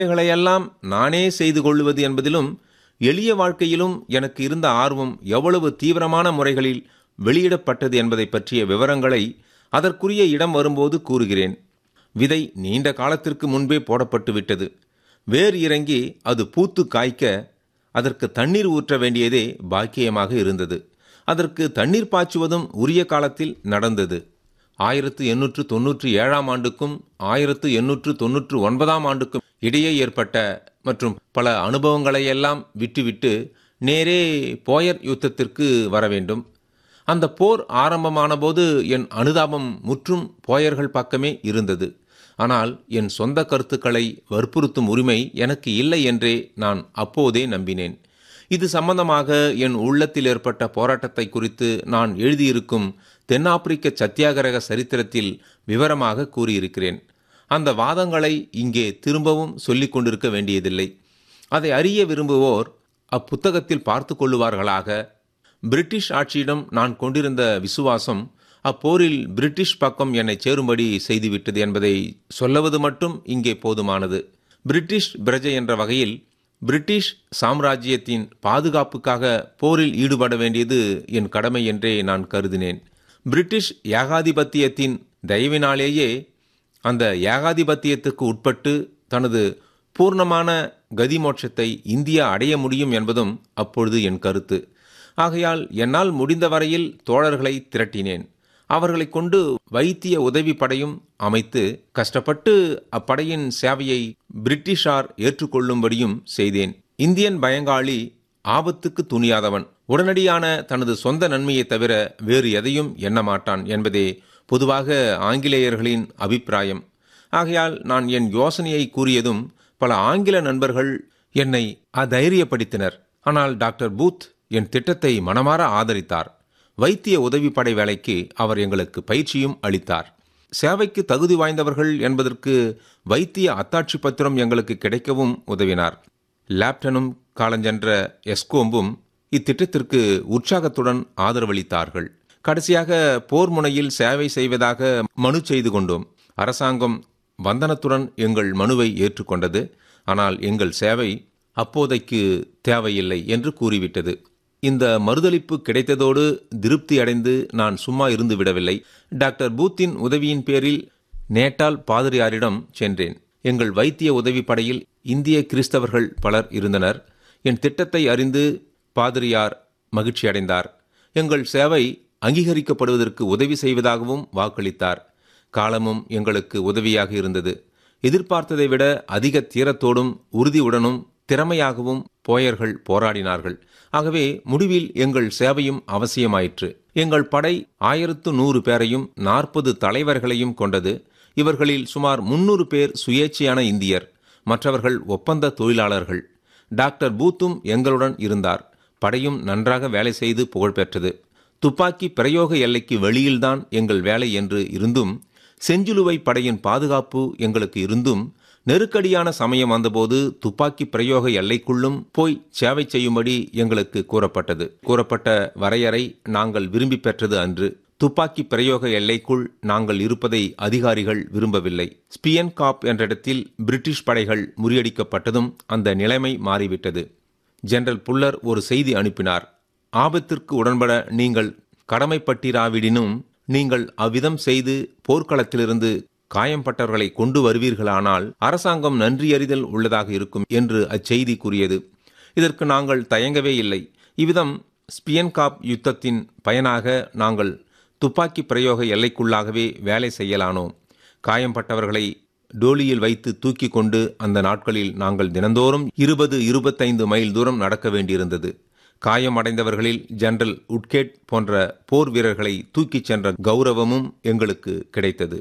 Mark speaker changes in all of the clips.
Speaker 1: இவைகளையெல்லாம் நானே செய்து கொள்வது என்பதிலும் எளிய வாழ்க்கையிலும் எனக்கு இருந்த ஆர்வம் எவ்வளவு தீவிரமான முறைகளில் வெளியிடப்பட்டது என்பதை பற்றிய விவரங்களை அதற்குரிய இடம் வரும்போது கூறுகிறேன் விதை நீண்ட காலத்திற்கு முன்பே போடப்பட்டு விட்டது வேர் இறங்கி அது பூத்து காய்க்க அதற்கு தண்ணீர் ஊற்ற வேண்டியதே பாக்கியமாக இருந்தது அதற்கு தண்ணீர் பாய்ச்சுவதும் உரிய காலத்தில் நடந்தது ஆயிரத்து எண்ணூற்று தொன்னூற்றி ஏழாம் ஆண்டுக்கும் ஆயிரத்து எண்ணூற்று தொன்னூற்று ஒன்பதாம் ஆண்டுக்கும் இடையே ஏற்பட்ட மற்றும் பல அனுபவங்களையெல்லாம் விட்டுவிட்டு நேரே போயர் யுத்தத்திற்கு வர வேண்டும் அந்த போர் ஆரம்பமான போது என் அனுதாபம் முற்றும் போயர்கள் பக்கமே இருந்தது ஆனால் என் சொந்த கருத்துக்களை வற்புறுத்தும் உரிமை எனக்கு இல்லை என்றே நான் அப்போதே நம்பினேன் இது சம்பந்தமாக என் உள்ளத்தில் ஏற்பட்ட போராட்டத்தை குறித்து நான் எழுதியிருக்கும் தென்னாப்பிரிக்க சத்தியாகிரக சரித்திரத்தில் விவரமாக கூறியிருக்கிறேன் அந்த வாதங்களை இங்கே திரும்பவும் சொல்லிக் கொண்டிருக்க வேண்டியதில்லை அதை அறிய விரும்புவோர் அப்புத்தகத்தில் பார்த்து கொள்ளுவார்களாக பிரிட்டிஷ் ஆட்சியிடம் நான் கொண்டிருந்த விசுவாசம் அப்போரில் பிரிட்டிஷ் பக்கம் என்னை சேரும்படி செய்துவிட்டது என்பதை சொல்லுவது மட்டும் இங்கே போதுமானது பிரிட்டிஷ் பிரஜை என்ற வகையில் பிரிட்டிஷ் சாம்ராஜ்யத்தின் பாதுகாப்புக்காக போரில் ஈடுபட வேண்டியது என் கடமை என்றே நான் கருதினேன் பிரிட்டிஷ் ஏகாதிபத்தியத்தின் தயவினாலேயே அந்த ஏகாதிபத்தியத்துக்கு உட்பட்டு தனது பூர்ணமான கதிமோட்சத்தை இந்தியா அடைய முடியும் என்பதும் அப்பொழுது என் கருத்து ஆகையால் என்னால் முடிந்த வரையில் தோழர்களை திரட்டினேன் அவர்களை கொண்டு வைத்திய உதவி படையும் அமைத்து கஷ்டப்பட்டு அப்படையின் சேவையை பிரிட்டிஷார் ஏற்றுக்கொள்ளும்படியும் செய்தேன் இந்தியன் பயங்காளி ஆபத்துக்கு துணியாதவன் உடனடியான தனது சொந்த நன்மையை தவிர வேறு எதையும் எண்ண மாட்டான் என்பதே பொதுவாக ஆங்கிலேயர்களின் அபிப்பிராயம் ஆகையால் நான் என் யோசனையை கூறியதும் பல ஆங்கில நண்பர்கள் என்னை அதைரியப்படுத்தினர் ஆனால் டாக்டர் பூத் என் திட்டத்தை மனமாற ஆதரித்தார் வைத்திய உதவிப்படை வேலைக்கு அவர் எங்களுக்கு பயிற்சியும் அளித்தார் சேவைக்கு தகுதி வாய்ந்தவர்கள் என்பதற்கு வைத்திய அத்தாட்சி பத்திரம் எங்களுக்கு கிடைக்கவும் உதவினார் லேப்டனும் காலஞ்சென்ற எஸ்கோம்பும் இத்திட்டத்திற்கு உற்சாகத்துடன் ஆதரவளித்தார்கள் கடைசியாக போர் முனையில் சேவை செய்வதாக மனு செய்து கொண்டோம் அரசாங்கம் வந்தனத்துடன் எங்கள் மனுவை ஏற்றுக்கொண்டது ஆனால் எங்கள் சேவை அப்போதைக்கு தேவையில்லை என்று கூறிவிட்டது இந்த மறுதளிப்பு கிடைத்ததோடு திருப்தி அடைந்து நான் சும்மா இருந்து விடவில்லை டாக்டர் பூத்தின் உதவியின் பேரில் நேட்டால் பாதிரியாரிடம் சென்றேன் எங்கள் வைத்திய உதவி படையில் இந்திய கிறிஸ்தவர்கள் பலர் இருந்தனர் என் திட்டத்தை அறிந்து பாதிரியார் மகிழ்ச்சி அடைந்தார் எங்கள் சேவை அங்கீகரிக்கப்படுவதற்கு உதவி செய்வதாகவும் வாக்களித்தார் காலமும் எங்களுக்கு உதவியாக இருந்தது எதிர்பார்த்ததை விட அதிக தீரத்தோடும் உறுதியுடனும் திறமையாகவும் போயர்கள் போராடினார்கள் ஆகவே முடிவில் எங்கள் சேவையும் அவசியமாயிற்று எங்கள் படை ஆயிரத்து நூறு பேரையும் நாற்பது தலைவர்களையும் கொண்டது இவர்களில் சுமார் முன்னூறு பேர் சுயேட்சையான இந்தியர் மற்றவர்கள் ஒப்பந்த தொழிலாளர்கள் டாக்டர் பூத்தும் எங்களுடன் இருந்தார் படையும் நன்றாக வேலை செய்து புகழ்பெற்றது துப்பாக்கி பிரயோக எல்லைக்கு வெளியில்தான் எங்கள் வேலை என்று இருந்தும் செஞ்சிலுவை படையின் பாதுகாப்பு எங்களுக்கு இருந்தும் நெருக்கடியான சமயம் வந்தபோது துப்பாக்கி பிரயோக எல்லைக்குள்ளும் போய் சேவை செய்யும்படி எங்களுக்கு கூறப்பட்டது கூறப்பட்ட வரையறை நாங்கள் விரும்பி பெற்றது அன்று துப்பாக்கி பிரயோக எல்லைக்குள் நாங்கள் இருப்பதை அதிகாரிகள் விரும்பவில்லை ஸ்பியன் காப் என்ற இடத்தில் பிரிட்டிஷ் படைகள் முறியடிக்கப்பட்டதும் அந்த நிலைமை மாறிவிட்டது ஜெனரல் புல்லர் ஒரு செய்தி அனுப்பினார் ஆபத்திற்கு உடன்பட நீங்கள் கடமைப்பட்டிராவிடினும் நீங்கள் அவ்விதம் செய்து போர்க்களத்திலிருந்து காயம்பட்டவர்களை கொண்டு வருவீர்களானால் அரசாங்கம் நன்றியறிதல் உள்ளதாக இருக்கும் என்று அச்செய்தி கூறியது இதற்கு நாங்கள் தயங்கவே இல்லை இவ்விதம் ஸ்பியன்காப் யுத்தத்தின் பயனாக நாங்கள் துப்பாக்கி பிரயோக எல்லைக்குள்ளாகவே வேலை செய்யலானோம் காயம்பட்டவர்களை டோலியில் வைத்து தூக்கி கொண்டு அந்த நாட்களில் நாங்கள் தினந்தோறும் இருபது இருபத்தைந்து மைல் தூரம் நடக்க வேண்டியிருந்தது காயமடைந்தவர்களில் ஜெனரல் உட்கேட் போன்ற போர் வீரர்களை தூக்கிச் சென்ற கௌரவமும் எங்களுக்கு கிடைத்தது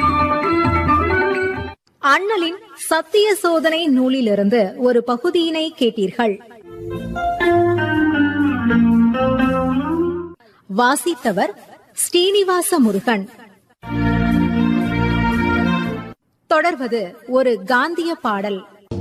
Speaker 2: அண்ணலின் சத்திய சோதனை நூலிலிருந்து ஒரு பகுதியினை கேட்டீர்கள் வாசித்தவர் ஸ்ரீனிவாச முருகன் தொடர்வது ஒரு காந்திய பாடல்